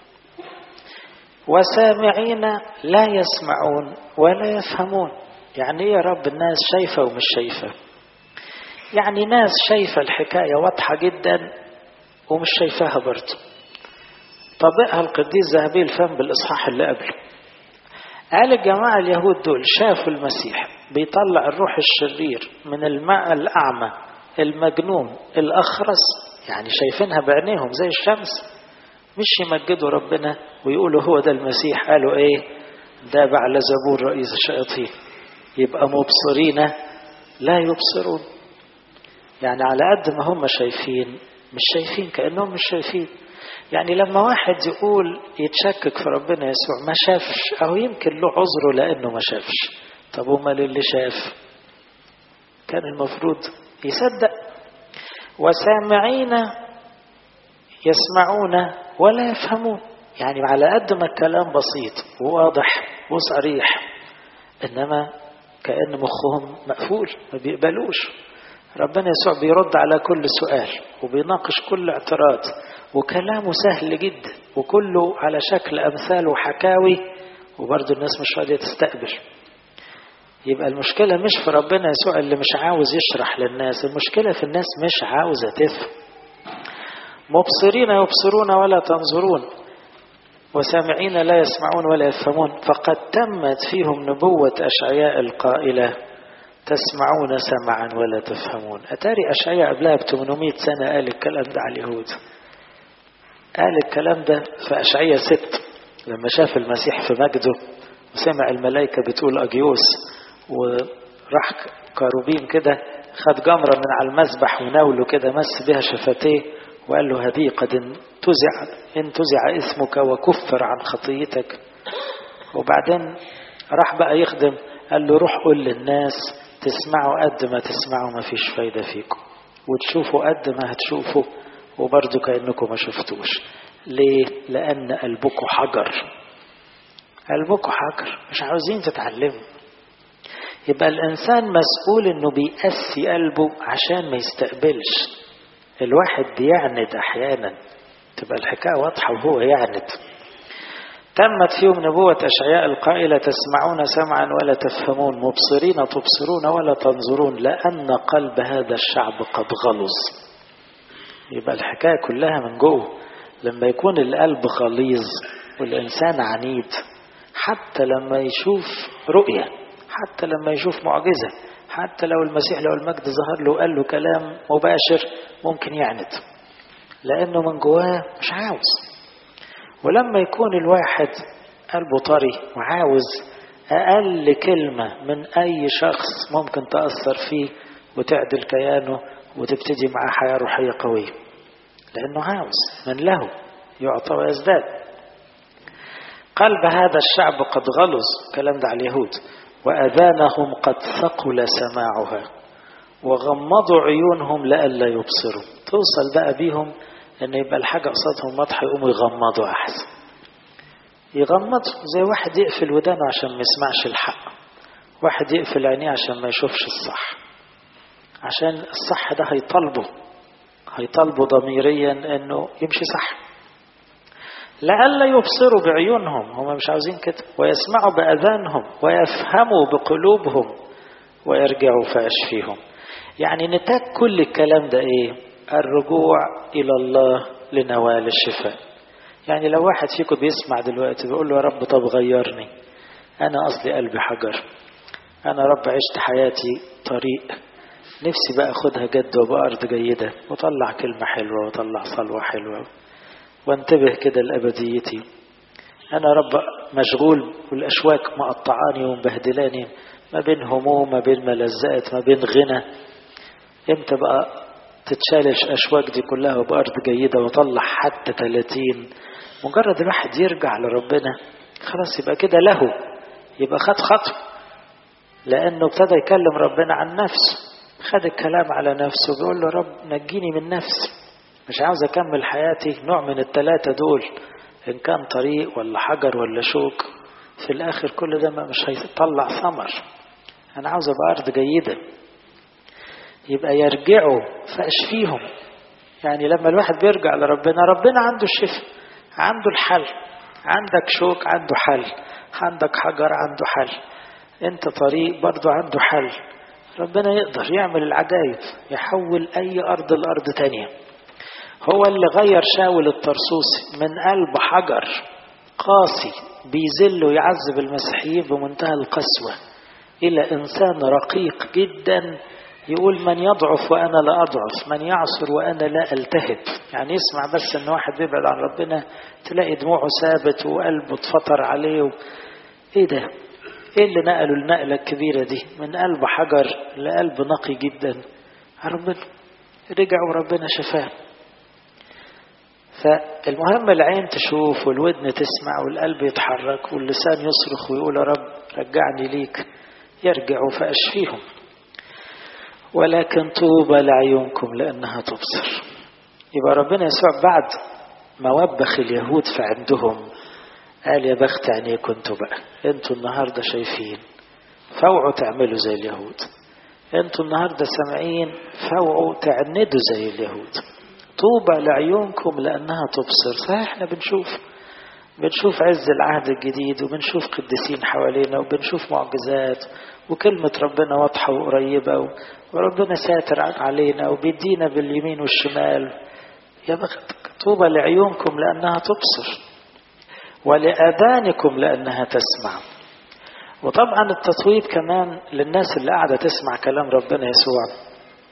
وسامعين لا يسمعون ولا يفهمون يعني ايه يا رب الناس شايفة ومش شايفة يعني ناس شايفة الحكاية واضحة جدا ومش شايفاها برضه طبقها القديس ذهبي الفم بالإصحاح اللي قبله قال الجماعة اليهود دول شافوا المسيح بيطلع الروح الشرير من الماء الأعمى المجنون الأخرس يعني شايفينها بعينيهم زي الشمس مش يمجدوا ربنا ويقولوا هو ده المسيح قالوا ايه ده بعل زبور رئيس الشياطين يبقى مبصرين لا يبصرون يعني على قد ما هم شايفين مش شايفين كأنهم مش شايفين يعني لما واحد يقول يتشكك في ربنا يسوع ما شافش أو يمكن له عذره لأنه ما شافش طب ومال اللي شاف كان المفروض يصدق وسامعين يسمعون ولا يفهمون يعني على قد ما الكلام بسيط وواضح وصريح إنما كأن مخهم مقفول ما بيقبلوش ربنا يسوع بيرد على كل سؤال وبيناقش كل اعتراض وكلامه سهل جدا وكله على شكل أمثال وحكاوي وبرضه الناس مش راضية تستقبل يبقى المشكلة مش في ربنا يسوع اللي مش عاوز يشرح للناس المشكلة في الناس مش عاوزة تفهم مبصرين يبصرون ولا تنظرون وسامعين لا يسمعون ولا يفهمون فقد تمت فيهم نبوة أشعياء القائلة تسمعون سمعا ولا تفهمون أتاري أشعياء قبلها ب 800 سنة قال الكلام ده على اليهود قال الكلام ده في أشعياء ست لما شاف المسيح في مجده وسمع الملائكة بتقول أجيوس وراح كاروبيم كده خد جمرة من على المسبح وناوله كده مس بها شفتيه وقال له هذه قد انتزع انتزع اسمك وكفر عن خطيتك وبعدين راح بقى يخدم قال له روح قول للناس تسمعوا قد ما تسمعوا ما فيش فايدة فيكم وتشوفوا قد ما هتشوفوا وبرضه كأنكم ما شفتوش ليه؟ لأن قلبكم حجر قلبكم حجر مش عاوزين تتعلموا يبقى الإنسان مسؤول إنه بيقسي قلبه عشان ما يستقبلش الواحد بيعند أحيانا تبقى الحكاية واضحة وهو يعند تمت فيهم نبوة أشعياء القائلة تسمعون سمعا ولا تفهمون مبصرين تبصرون ولا تنظرون لأن قلب هذا الشعب قد غلظ يبقى الحكاية كلها من جوه لما يكون القلب غليظ والإنسان عنيد حتى لما يشوف رؤية حتى لما يشوف معجزة حتى لو المسيح لو المجد ظهر له وقال له كلام مباشر ممكن يعند لأنه من جواه مش عاوز ولما يكون الواحد قلبه طري وعاوز أقل كلمة من أي شخص ممكن تأثر فيه وتعدل كيانه وتبتدي معاه حياة روحية قوية لأنه عاوز من له يعطى ويزداد قلب هذا الشعب قد غلظ كلام ده على اليهود وأذانهم قد ثقل سماعها وغمضوا عيونهم لئلا يبصروا توصل بقى بيهم ان يبقى الحاجة قصادهم واضحة يقوموا يغمضوا أحسن يغمضوا زي واحد يقفل ودانه عشان ما يسمعش الحق واحد يقفل عينيه عشان ما يشوفش الصح عشان الصح ده هيطالبه هيطالبه ضميريا انه يمشي صح لئلا يبصروا بعيونهم هم مش عاوزين كده ويسمعوا بأذانهم ويفهموا بقلوبهم ويرجعوا فأشفيهم يعني نتاج كل الكلام ده ايه الرجوع إلى الله لنوال الشفاء يعني لو واحد فيكم بيسمع دلوقتي بيقول له يا رب طب غيرني أنا أصلي قلبي حجر أنا رب عشت حياتي طريق نفسي بقى أخدها جد وابقى أرض جيدة وطلع كلمة حلوة وطلع صلوة حلوة وانتبه كده لأبديتي أنا رب مشغول والأشواك مقطعاني ومبهدلاني ما بين هموم ما بين ملذات ما بين غنى امتى بقى تتشال الأشواك دي كلها وبأرض جيدة وطلع حتى 30 مجرد الواحد يرجع لربنا خلاص يبقى كده له يبقى خد خطوة لأنه ابتدى يكلم ربنا عن نفسه خد الكلام على نفسه بيقول له رب نجيني من نفسي مش عاوز أكمل حياتي نوع من التلاتة دول إن كان طريق ولا حجر ولا شوك في الآخر كل ده مش هيطلع ثمر أنا عاوز أبقى أرض جيدة يبقى يرجعوا فأشفيهم يعني لما الواحد بيرجع لربنا ربنا عنده الشفاء عنده الحل عندك شوك عنده حل عندك حجر عنده حل انت طريق برضه عنده حل ربنا يقدر يعمل العجائب يحول اي ارض لارض تانية هو اللي غير شاول الطرسوسي من قلب حجر قاسي بيذل ويعذب المسيحيين بمنتهى القسوة إلى إنسان رقيق جدا يقول من يضعف وأنا لا أضعف من يعصر وأنا لا ألتهب يعني يسمع بس أن واحد بيبعد عن ربنا تلاقي دموعه ثابت وقلبه اتفطر عليه و... إيه ده إيه اللي نقله النقلة الكبيرة دي من قلب حجر لقلب نقي جدا ربنا رجع وربنا شفاه فالمهم العين تشوف والودن تسمع والقلب يتحرك واللسان يصرخ ويقول يا رب رجعني ليك يرجعوا فأشفيهم ولكن طوبى لعيونكم لأنها تبصر يبقى ربنا يسوع بعد ما وبخ اليهود في عندهم قال يا بخت عينيكم انتوا بقى انتوا النهارده شايفين فوعوا تعملوا زي اليهود انتوا النهارده سامعين فوعوا تعندوا زي اليهود طوبى لعيونكم لأنها تبصر صحيح احنا بنشوف بنشوف عز العهد الجديد وبنشوف قديسين حوالينا وبنشوف معجزات وكلمة ربنا واضحة وقريبة وربنا ساتر علينا وبيدينا باليمين والشمال يا بختك طوبى لعيونكم لأنها تبصر ولآذانكم لأنها تسمع وطبعا التطويب كمان للناس اللي قاعدة تسمع كلام ربنا يسوع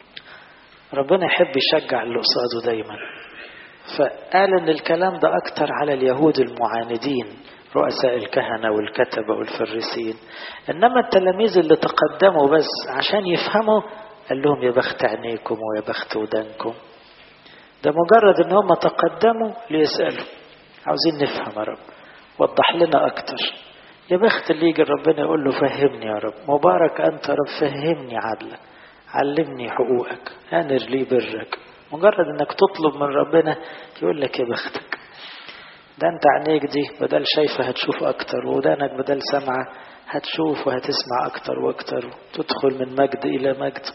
ربنا يحب يشجع اللي قصاده دايما فقال ان الكلام ده اكتر على اليهود المعاندين رؤساء الكهنة والكتبة والفريسين انما التلاميذ اللي تقدموا بس عشان يفهموا قال لهم يا بخت عينيكم ويا بخت ودانكم ده مجرد ان هم تقدموا ليسألوا عاوزين نفهم يا رب وضح لنا اكتر يا بخت اللي يجي ربنا يقول له فهمني يا رب مبارك انت رب فهمني عدلك علمني حقوقك انر لي برك مجرد انك تطلب من ربنا يقول لك يا بختك ده انت عينيك دي بدل شايفة هتشوف اكتر ودانك بدل سمعة هتشوف وهتسمع اكتر واكتر تدخل من مجد الى مجد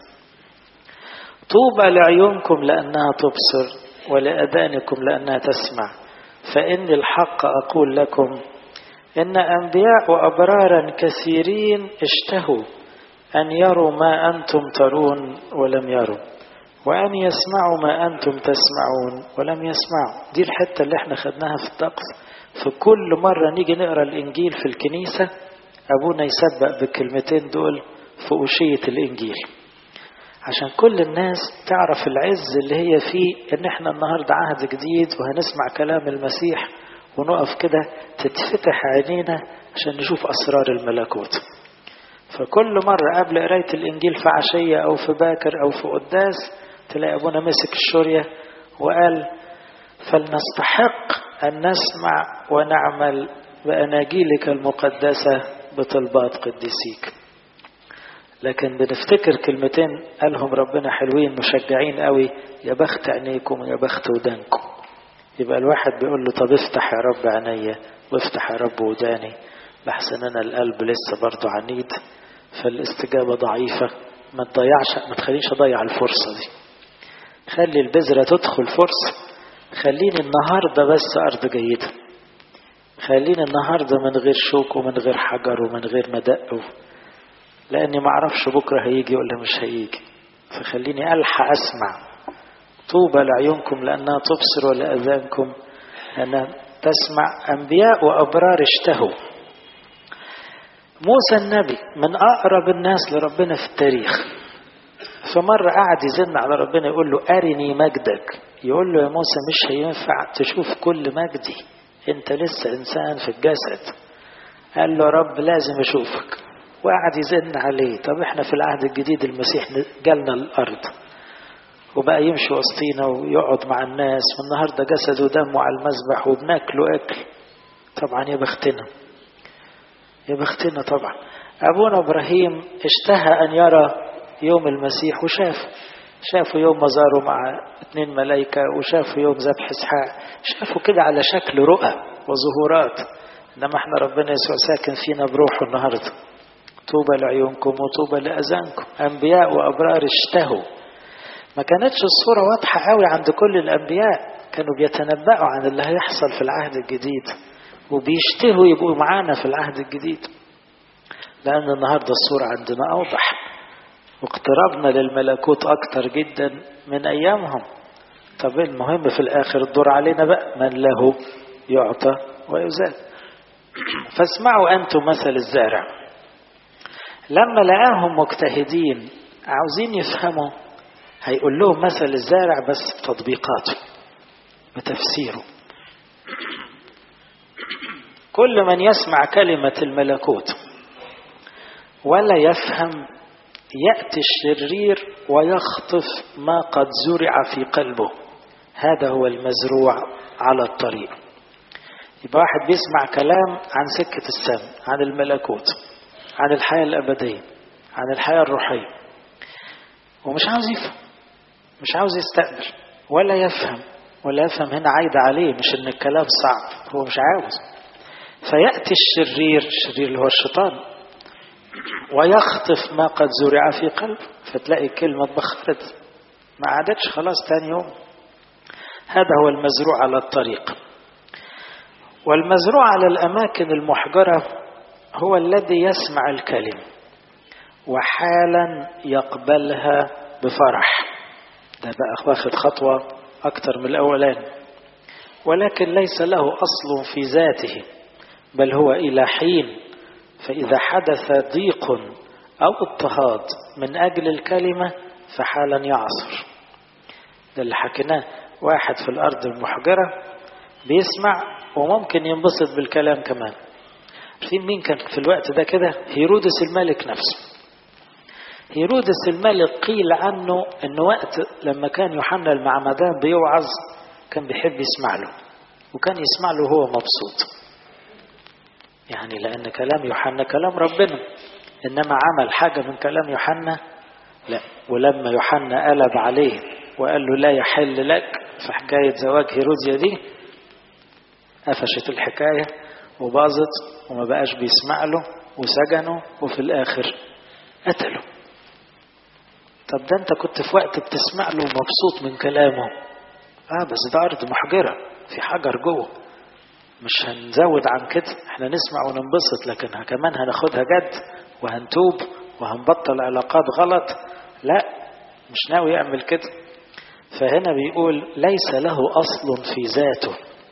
طوبى لعيونكم لانها تبصر ولاذانكم لانها تسمع فاني الحق اقول لكم ان انبياء وابرارا كثيرين اشتهوا أن يروا ما أنتم ترون ولم يروا وأن يسمعوا ما أنتم تسمعون ولم يسمعوا دي الحتة اللي احنا خدناها في الطقس في كل مرة نيجي نقرأ الإنجيل في الكنيسة أبونا يسبق بالكلمتين دول في أشية الإنجيل عشان كل الناس تعرف العز اللي هي فيه ان احنا النهاردة عهد جديد وهنسمع كلام المسيح ونقف كده تتفتح عينينا عشان نشوف أسرار الملكوت فكل مرة قبل قراية الإنجيل في عشية أو في باكر أو في قداس تلاقي أبونا مسك الشورية وقال فلنستحق أن نسمع ونعمل بأناجيلك المقدسة بطلبات قديسيك لكن بنفتكر كلمتين قالهم ربنا حلوين مشجعين قوي يا بخت عينيكم يا بخت ودانكم يبقى الواحد بيقول له طب افتح يا رب عينيا وافتح يا رب وداني لحسن انا القلب لسه برضه عنيد فالاستجابه ضعيفه ما تضيعش ما تخلينيش اضيع الفرصه دي خلي البذره تدخل فرصه خليني النهارده بس ارض جيده خليني النهارده من غير شوك ومن غير حجر ومن غير مدق لاني ما اعرفش بكره هيجي ولا مش هيجي فخليني الحق اسمع طوبى لعيونكم لأنها تبصر ولأذانكم أنها تسمع أنبياء وأبرار اشتهوا موسى النبي من أقرب الناس لربنا في التاريخ فمرة قعد يزن على ربنا يقول له أرني مجدك يقول له يا موسى مش هينفع تشوف كل مجدي انت لسه انسان في الجسد قال له يا رب لازم اشوفك وقعد يزن عليه طب احنا في العهد الجديد المسيح جالنا الارض وبقى يمشي وسطينا ويقعد مع الناس والنهارده جسده ودمه على المذبح وبناكله اكل طبعا يا بختنا يا بختنا طبعا ابونا ابراهيم اشتهى ان يرى يوم المسيح وشاف شافوا يوم مزاره مع اثنين ملائكة وشافوا يوم ذبح اسحاق شافوا كده على شكل رؤى وظهورات انما احنا ربنا يسوع ساكن فينا بروحه النهارده طوبى لعيونكم وطوبى لاذانكم انبياء وابرار اشتهوا ما كانتش الصوره واضحه قوي عند كل الانبياء كانوا بيتنبأوا عن اللي هيحصل في العهد الجديد وبيشتهوا يبقوا معانا في العهد الجديد لان النهارده الصوره عندنا اوضح واقتربنا للملكوت أكتر جدا من أيامهم طب المهم في الآخر الدور علينا بقى من له يعطى ويزاد فاسمعوا أنتم مثل الزارع لما لقاهم مجتهدين عاوزين يفهموا هيقول لهم مثل الزارع بس بتطبيقاته بتفسيره كل من يسمع كلمة الملكوت ولا يفهم يأتي الشرير ويخطف ما قد زرع في قلبه هذا هو المزروع على الطريق يبقى واحد بيسمع كلام عن سكة السم عن الملكوت عن الحياة الأبدية عن الحياة الروحية ومش عاوز يفهم مش عاوز يستقبل ولا يفهم ولا يفهم هنا عايدة عليه مش ان الكلام صعب هو مش عاوز فيأتي الشرير الشرير اللي هو الشيطان ويخطف ما قد زرع في قلبه فتلاقي الكلمة اتبخرت ما عادتش خلاص تاني يوم هذا هو المزروع على الطريق والمزروع على الأماكن المحجرة هو الذي يسمع الكلمة وحالا يقبلها بفرح ده بقى واخد خطوة أكتر من الأولان ولكن ليس له أصل في ذاته بل هو إلى حين فإذا حدث ضيق أو اضطهاد من أجل الكلمة فحالا يعصر ده اللي حكيناه واحد في الأرض المحجرة بيسمع وممكن ينبسط بالكلام كمان عارفين مين كان في الوقت ده كده هيرودس الملك نفسه هيرودس الملك قيل عنه انه وقت لما كان يوحنا المعمدان بيوعظ كان بيحب يسمع له وكان يسمع له وهو مبسوط يعني لأن كلام يوحنا كلام ربنا إنما عمل حاجة من كلام يوحنا لا ولما يوحنا قلب عليه وقال له لا يحل لك في حكاية زواج هيروديا دي قفشت الحكاية وباظت وما بقاش بيسمع له وسجنه وفي الآخر قتله طب ده انت كنت في وقت بتسمع له ومبسوط من كلامه اه بس ده ارض محجرة في حجر جوه مش هنزود عن كده احنا نسمع وننبسط لكن كمان هناخدها جد وهنتوب وهنبطل علاقات غلط لا مش ناوي يعمل كده فهنا بيقول ليس له أصل في ذاته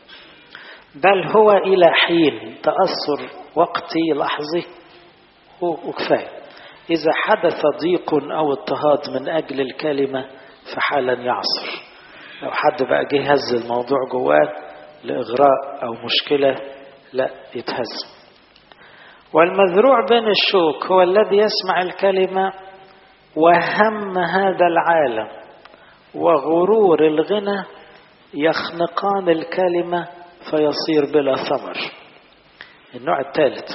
بل هو إلى حين تأثر وقتي لحظي وكفاية إذا حدث ضيق أو اضطهاد من أجل الكلمة فحالا يعصر لو حد بقى جه هز الموضوع جواه لإغراء أو مشكلة لا يتهز والمذروع بين الشوك هو الذي يسمع الكلمة وهم هذا العالم وغرور الغنى يخنقان الكلمة فيصير بلا ثمر النوع الثالث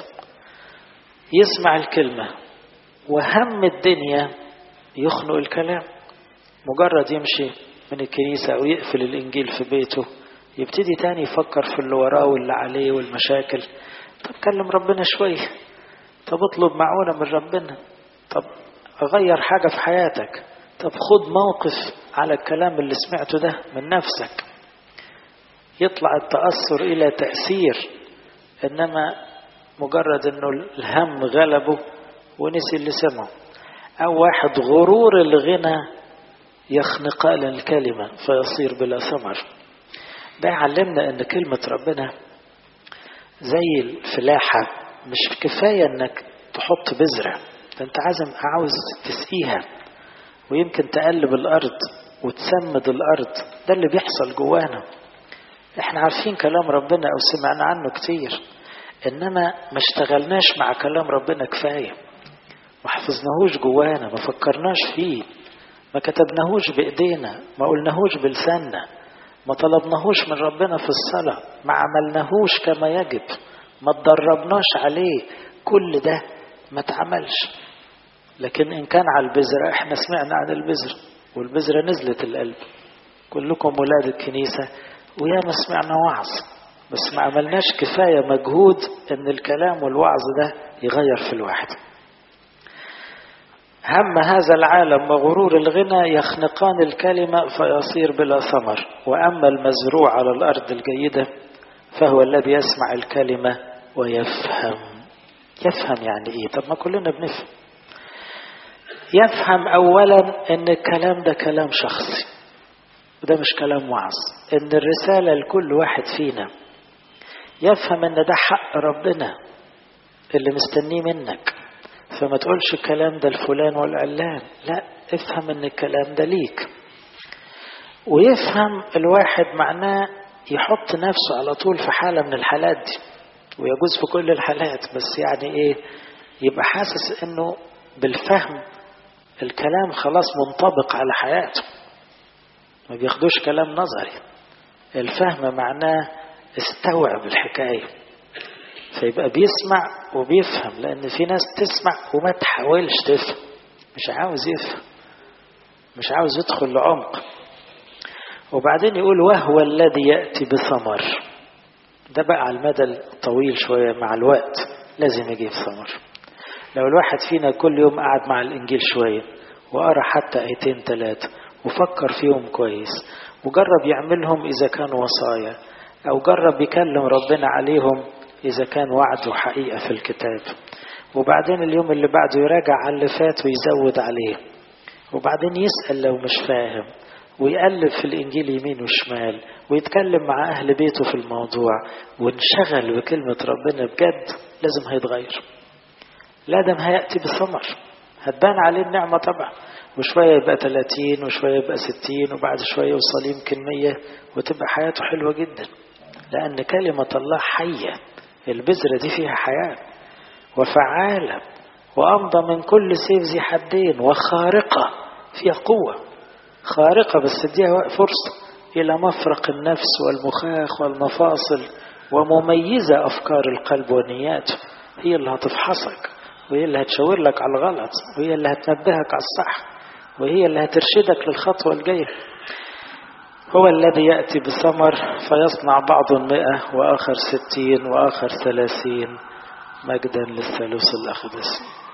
يسمع الكلمة وهم الدنيا يخنق الكلام مجرد يمشي من الكنيسة أو يقفل الإنجيل في بيته يبتدي تاني يفكر في اللي وراه واللي عليه والمشاكل طب كلم ربنا شوية طب اطلب معونة من ربنا طب أغير حاجة في حياتك طب خد موقف على الكلام اللي سمعته ده من نفسك يطلع التأثر إلى تأثير إنما مجرد إنه الهم غلبه ونسي اللي سمعه أو واحد غرور الغنى يخنقان الكلمة فيصير بلا ثمر ده يعلمنا ان كلمة ربنا زي الفلاحة مش كفاية انك تحط بذرة ده انت عازم عاوز تسقيها ويمكن تقلب الارض وتسمد الارض ده اللي بيحصل جوانا احنا عارفين كلام ربنا او سمعنا عنه كتير انما ما اشتغلناش مع كلام ربنا كفايه ما حفظناهوش جوانا ما فكرناش فيه ما كتبناهوش بايدينا ما قلناهوش بلساننا ما طلبناهوش من ربنا في الصلاه ما عملناهوش كما يجب ما تدربناش عليه كل ده ما اتعملش لكن ان كان على البذره احنا سمعنا عن البذره والبذره نزلت القلب كلكم ولاد الكنيسه ويا ما سمعنا وعظ بس ما عملناش كفاية مجهود ان الكلام والوعظ ده يغير في الواحد هم هذا العالم وغرور الغنى يخنقان الكلمة فيصير بلا ثمر وأما المزروع على الأرض الجيدة فهو الذي يسمع الكلمة ويفهم يفهم يعني إيه طب ما كلنا بنفهم يفهم أولا أن الكلام ده كلام شخصي وده مش كلام وعظ ان الرسالة لكل واحد فينا يفهم ان ده حق ربنا اللي مستنيه منك فما تقولش الكلام ده الفلان والعلان لا افهم ان الكلام ده ليك ويفهم الواحد معناه يحط نفسه على طول في حالة من الحالات دي ويجوز في كل الحالات بس يعني ايه يبقى حاسس انه بالفهم الكلام خلاص منطبق على حياته ما بياخدوش كلام نظري الفهم معناه استوعب الحكاية فيبقى بيسمع وبيفهم لأن في ناس تسمع وما تحاولش تفهم مش عاوز يفهم مش عاوز يدخل لعمق وبعدين يقول وهو الذي يأتي بثمر ده بقى على المدى الطويل شوية مع الوقت لازم يجيب ثمر لو الواحد فينا كل يوم قعد مع الإنجيل شوية وقرأ حتى آيتين ثلاثة وفكر فيهم كويس وجرب يعملهم إذا كانوا وصايا أو جرب يكلم ربنا عليهم إذا كان وعده حقيقة في الكتاب وبعدين اليوم اللي بعده يراجع على اللي فات ويزود عليه وبعدين يسأل لو مش فاهم ويقلب في الإنجيل يمين وشمال ويتكلم مع أهل بيته في الموضوع وانشغل بكلمة ربنا بجد لازم هيتغير لا دم هيأتي بثمر هتبان عليه النعمة طبعا وشوية يبقى 30 وشوية يبقى 60 وبعد شوية يوصل يمكن 100 وتبقى حياته حلوة جدا لأن كلمة الله حية البذرة دي فيها حياة وفعالة وأمضى من كل سيف ذي حدين وخارقة فيها قوة خارقة بس اديها فرصة إلى مفرق النفس والمخاخ والمفاصل ومميزة أفكار القلب ونياته هي اللي هتفحصك وهي اللي هتشاور لك على الغلط وهي اللي هتنبهك على الصح وهي اللي هترشدك للخطوة الجاية هو الذي يأتي بثمر فيصنع بعض مئة وآخر ستين وآخر ثلاثين مجدا للثالوث الأقدس